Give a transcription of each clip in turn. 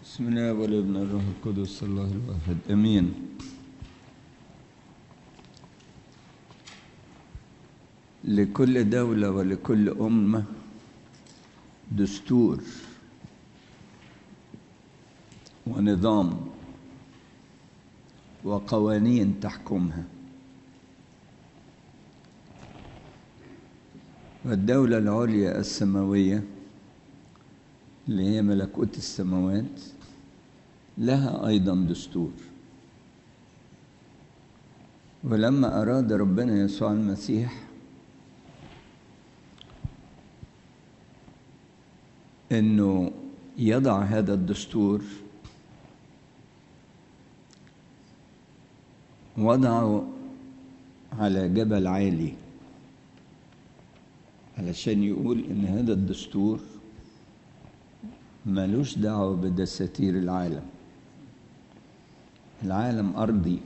بسم الله والابن الروح القدس الله الواحد امين لكل دولة ولكل أمة دستور ونظام وقوانين تحكمها والدولة العليا السماوية اللي هي ملكوت السماوات لها أيضا دستور ولما أراد ربنا يسوع المسيح انه يضع هذا الدستور وضعه على جبل عالي علشان يقول ان هذا الدستور ملوش دعوه بدساتير العالم العالم ارضي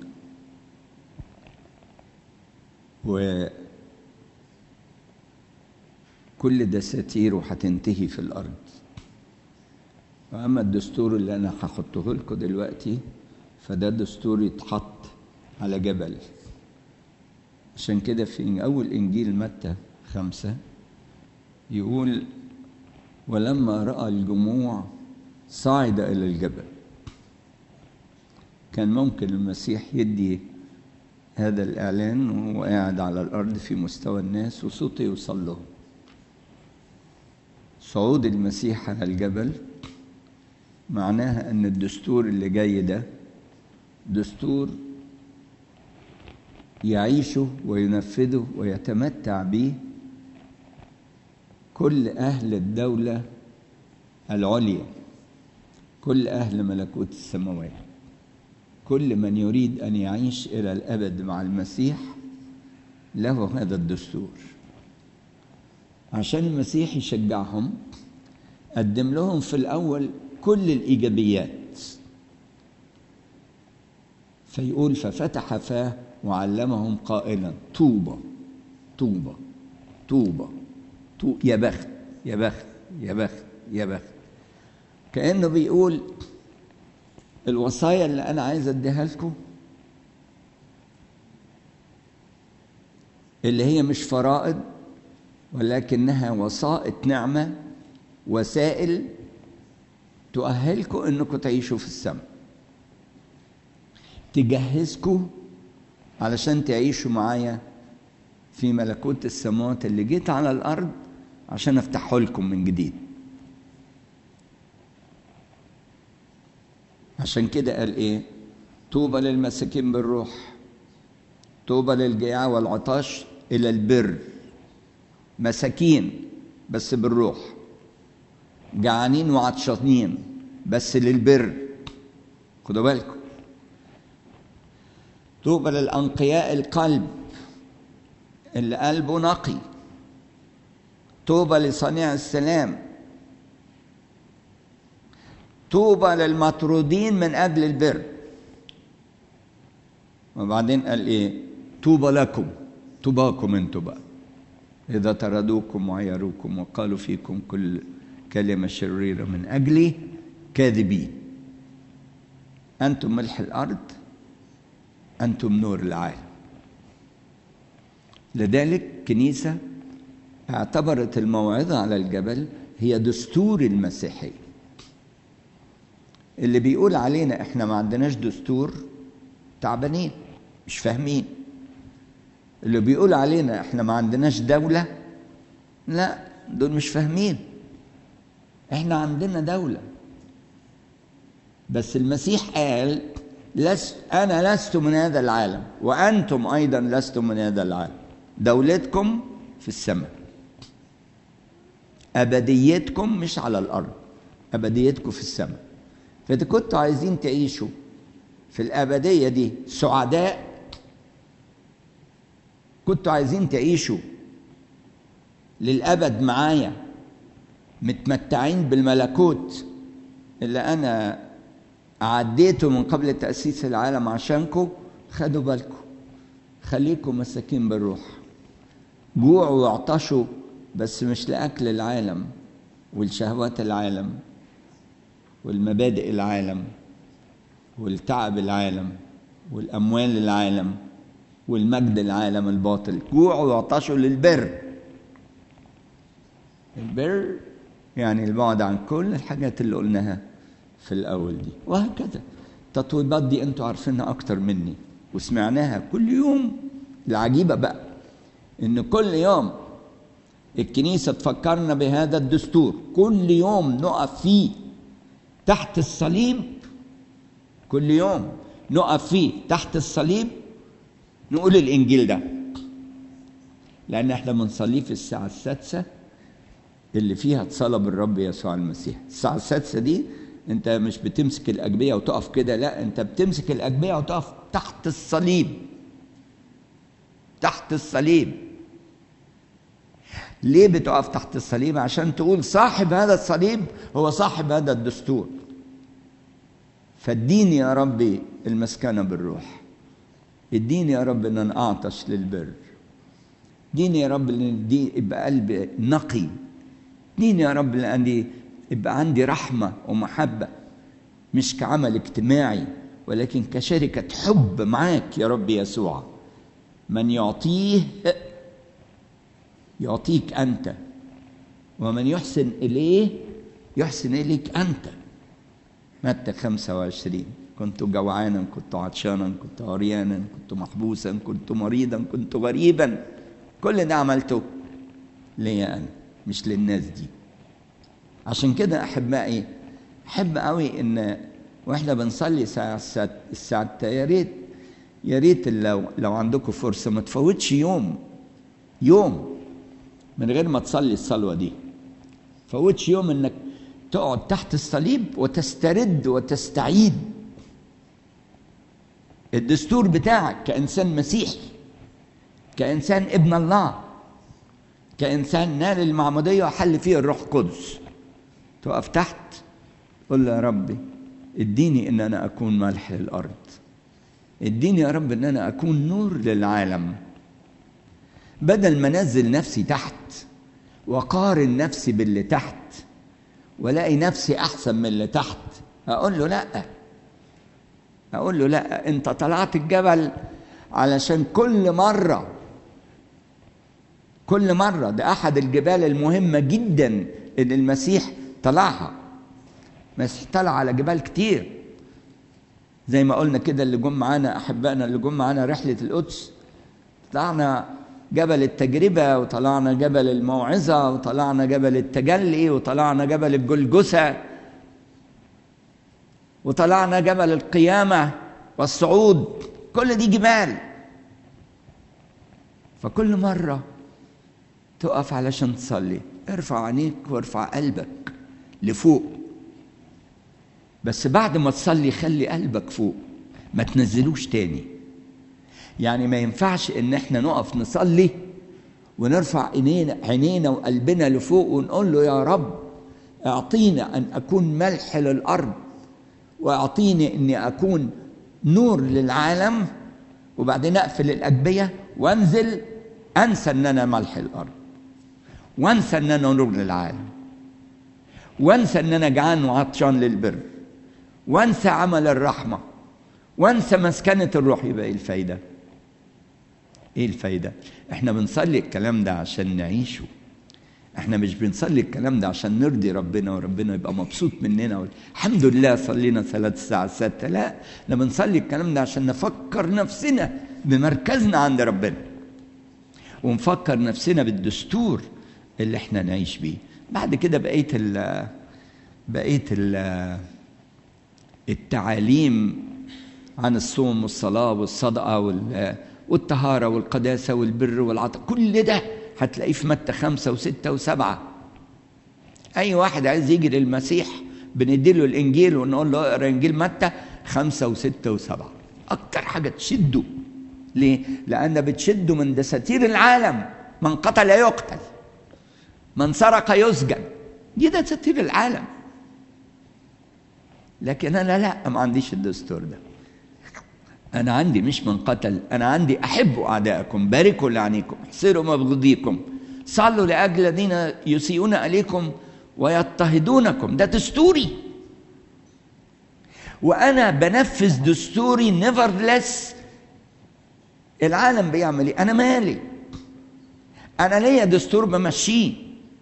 و كل دساتيره هتنتهي في الارض واما الدستور اللي انا هحطه لكم دلوقتي فده دستور يتحط على جبل عشان كده في اول انجيل متى خمسة يقول ولما راى الجموع صعد الى الجبل كان ممكن المسيح يدي هذا الاعلان وهو قاعد على الارض في مستوى الناس وصوته يوصل لهم صعود المسيح على الجبل معناها ان الدستور اللي جاي ده دستور يعيشه وينفذه ويتمتع به كل اهل الدوله العليا كل اهل ملكوت السماوات كل من يريد ان يعيش الى الابد مع المسيح له هذا الدستور عشان المسيح يشجعهم قدم لهم في الأول كل الإيجابيات فيقول ففتح فاه وعلمهم قائلا طوبى طوبى طوبى طوبى يا بخت يا بخت يا بخت يا بخت كأنه بيقول الوصايا اللي أنا عايز أديها لكم اللي هي مش فرائض ولكنها وسائط نعمة وسائل تؤهلكم انكم تعيشوا في السماء تجهزكم علشان تعيشوا معايا في ملكوت السماوات اللي جيت على الارض عشان افتحه لكم من جديد عشان كده قال ايه طوبى للمساكين بالروح طوبى للجياع والعطاش الى البر مساكين بس بالروح جعانين وعطشانين بس للبر خدوا بالكم طوبى للأنقياء القلب اللي قلبه نقي طوبى لصنيع السلام طوبى للمطرودين من أجل البر وبعدين قال إيه طوبى لكم طوباكم انتوا بقى إذا طردوكم وعيروكم وقالوا فيكم كل كلمة شريرة من أجلي كاذبين أنتم ملح الأرض أنتم نور العالم لذلك كنيسة اعتبرت الموعظة على الجبل هي دستور المسيحية اللي بيقول علينا احنا ما عندناش دستور تعبانين مش فاهمين اللي بيقول علينا احنا ما عندناش دولة لا دول مش فاهمين احنا عندنا دولة بس المسيح قال لست أنا لست من هذا العالم وأنتم أيضا لستم من هذا العالم دولتكم في السماء أبديتكم مش على الأرض أبديتكم في السماء فإذا كنتوا عايزين تعيشوا في الأبدية دي سعداء كنتوا عايزين تعيشوا للأبد معايا متمتعين بالملكوت اللي أنا عديته من قبل تأسيس العالم عشانكم خدوا بالكم خليكم مساكين بالروح جوعوا واعطشوا بس مش لأكل العالم والشهوات العالم والمبادئ العالم والتعب العالم والأموال العالم والمجد العالم الباطل جوعوا وعطشوا للبر البر يعني البعد عن كل الحاجات اللي قلناها في الأول دي وهكذا التطويبات دي انتوا عارفينها أكتر مني وسمعناها كل يوم العجيبة بقى إن كل يوم الكنيسة تفكرنا بهذا الدستور كل يوم نقف فيه تحت الصليب كل يوم نقف فيه تحت الصليب نقول الإنجيل ده لأن احنا بنصليه في الساعة السادسة اللي فيها اتصلب الرب يسوع المسيح الساعة السادسة دي انت مش بتمسك الأجبية وتقف كده لا انت بتمسك الأجبية وتقف تحت الصليب تحت الصليب ليه بتقف تحت الصليب عشان تقول صاحب هذا الصليب هو صاحب هذا الدستور فاديني يا ربي المسكنة بالروح اديني يا رب ان انا اعطش للبر اديني يا رب ان دي يبقى قلبي نقي اديني يا رب لاني يبقى عندي رحمة ومحبة مش كعمل اجتماعي ولكن كشركة حب معاك يا رب يسوع من يعطيه يعطيك أنت ومن يحسن إليه يحسن إليك أنت متى 25 كنت جوعانا كنت عطشانا كنت عريانا كنت محبوسا كنت مريضا كنت غريبا كل ده عملته ليا أنا مش للناس دي عشان كده أحبائي أحب قوي إن وإحنا بنصلي الساعة الساعة يا ريت يا ريت لو لو عندكم فرصة ما تفوتش يوم يوم من غير ما تصلي الصلوة دي فوتش يوم انك تقعد تحت الصليب وتسترد وتستعيد الدستور بتاعك كإنسان مسيحي كإنسان ابن الله كإنسان نال المعمودية وحل فيه الروح القدس تقف تحت قل يا ربي اديني ان انا اكون ملح للارض اديني يا رب ان انا اكون نور للعالم بدل ما انزل نفسي تحت وقارن نفسي باللي تحت والاقي نفسي احسن من اللي تحت اقول له لا اقول له لا انت طلعت الجبل علشان كل مره كل مره ده احد الجبال المهمه جدا ان المسيح طلعها المسيح طلع على جبال كتير زي ما قلنا كده اللي جم معانا احبائنا اللي جم معانا رحله القدس طلعنا جبل التجربة وطلعنا جبل الموعظة وطلعنا جبل التجلي وطلعنا جبل الجلجثة وطلعنا جبل القيامة والصعود كل دي جبال فكل مرة تقف علشان تصلي ارفع عينيك وارفع قلبك لفوق بس بعد ما تصلي خلي قلبك فوق ما تنزلوش تاني يعني ما ينفعش ان احنا نقف نصلي ونرفع عينينا عينينا وقلبنا لفوق ونقول له يا رب اعطينا ان اكون ملح للارض واعطيني اني اكون نور للعالم وبعدين اقفل الاجبيه وانزل انسى ان انا ملح الارض وانسى ان انا نور للعالم وانسى ان انا جعان وعطشان للبر وانسى عمل الرحمه وانسى مسكنه الروح يبقى ايه الفايده ايه الفايده احنا بنصلي الكلام ده عشان نعيشه احنا مش بنصلي الكلام ده عشان نرضي ربنا وربنا يبقى مبسوط مننا الحمد لله صلينا ثلاث ساعات ستة لا احنا بنصلي الكلام ده عشان نفكر نفسنا بمركزنا عند ربنا ونفكر نفسنا بالدستور اللي احنا نعيش بيه بعد كده بقيه ال بقيه ال التعاليم عن الصوم والصلاه والصدقه وال والطهارة والقداسة والبر والعطاء كل ده هتلاقيه في متى خمسة وستة وسبعة أي واحد عايز يجي للمسيح بنديله الإنجيل ونقول له اقرا إنجيل متى خمسة وستة وسبعة أكتر حاجة تشده ليه؟ لأن بتشده من دساتير العالم من قتل يقتل من سرق يسجن دي دساتير العالم لكن أنا لا ما عنديش الدستور ده أنا عندي مش من قتل أنا عندي أحبوا أعداءكم باركوا لعنيكم احسروا مبغضيكم صلوا لأجل الذين يسيئون إليكم ويضطهدونكم ده دستوري وانا بنفذ دستوري نيفرلس العالم بيعمل ايه انا مالي انا ليا دستور بمشيه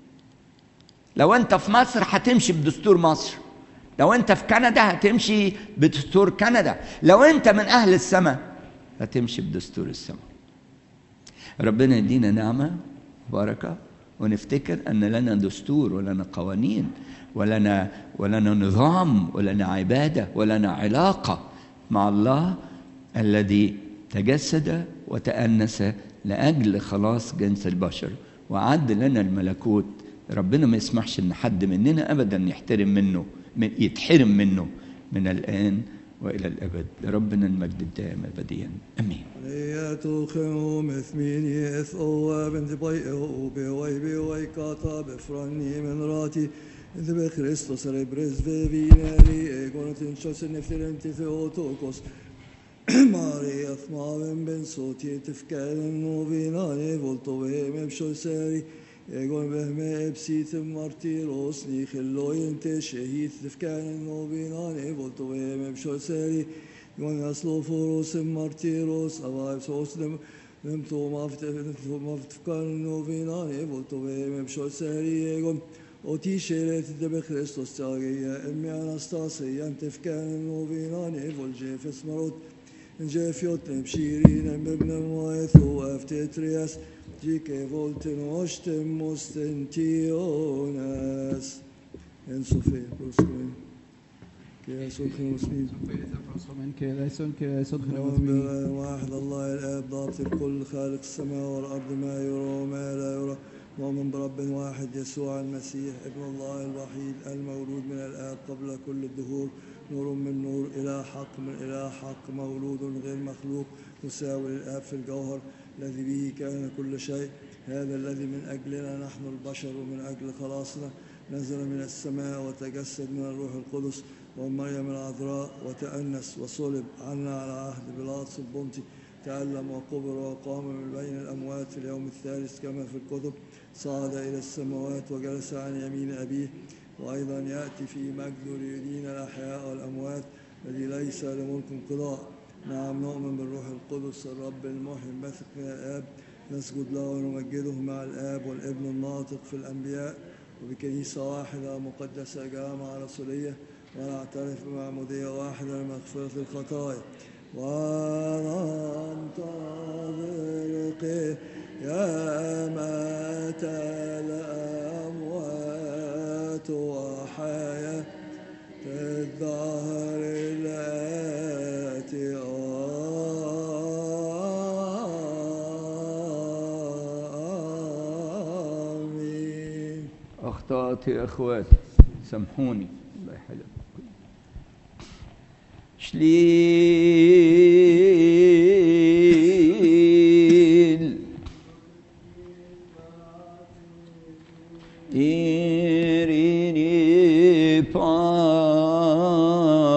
لو انت في مصر هتمشي بدستور مصر لو انت في كندا هتمشي بدستور كندا لو انت من اهل السماء هتمشي بدستور السماء ربنا يدينا نعمه وبركه ونفتكر ان لنا دستور ولنا قوانين ولنا ولنا نظام ولنا عباده ولنا علاقه مع الله الذي تجسد وتأنس لأجل خلاص جنس البشر وعد لنا الملكوت ربنا ما يسمحش ان حد مننا ابدا يحترم منه من يتحرم منه من الان والى الابد لربنا المجد الدائم ابديا امين Lietochemo methmini eth oa ben de bai o be wai be wai kata be frani men rati de be Christos re bresve vineri e gonatin chos nefterenti theotokos Maria thmaven ben soti tefkelen novinane volto ve mebshol seri Egon vehme epsitem martiros ni خلوين تشهيث تفكان نوبينان volto ve mebshol seri Egon jaslo foros martiros avaib sosnem nem to maftefkan novinan volto ve mebshol seri Egon Oti sheret de be Christos tageya emmi anastasia tefkan novinan vol jefes marot Jefjot bshirin bibna moethu aftetrias Jike volten oshtem mostentionas En Sofie, proskrin. Kira sokhin usmid. من كيليسون كيليسون نؤمن واحد الله الآب ضابط الكل خالق السماء والأرض ما يرى وما لا يرى نؤمن برب واحد يسوع المسيح ابن الله الوحيد المولود من الآب قبل كل الدهور نور من نور إلى حق من إلى حق مولود غير مخلوق مساوي للآب في الجوهر الذي به كان كل شيء هذا الذي من أجلنا نحن البشر ومن أجل خلاصنا نزل من السماء وتجسد من الروح القدس ومريم العذراء وتأنس وصلب عنا على عهد بيلاطس البنطي تألم وقبر وقام من بين الأموات في اليوم الثالث كما في الكتب صعد إلى السماوات وجلس عن يمين أبيه وأيضا يأتي في مجد ليدين الأحياء والأموات الذي ليس لملك انقضاء نعم نؤمن بالروح القدس الرب المحيي المثق من الآب نسجد له ونمجده مع الآب والابن الناطق في الأنبياء وبكنيسة واحدة مقدسة جامعة رسولية ونعترف بمعمودية واحدة لمغفرة الخطايا وننتظر قيامة الأموات وحياة الدهر الآتي آمين اخطات يا اخواتي سامحوني الله يحلم شليل إيريني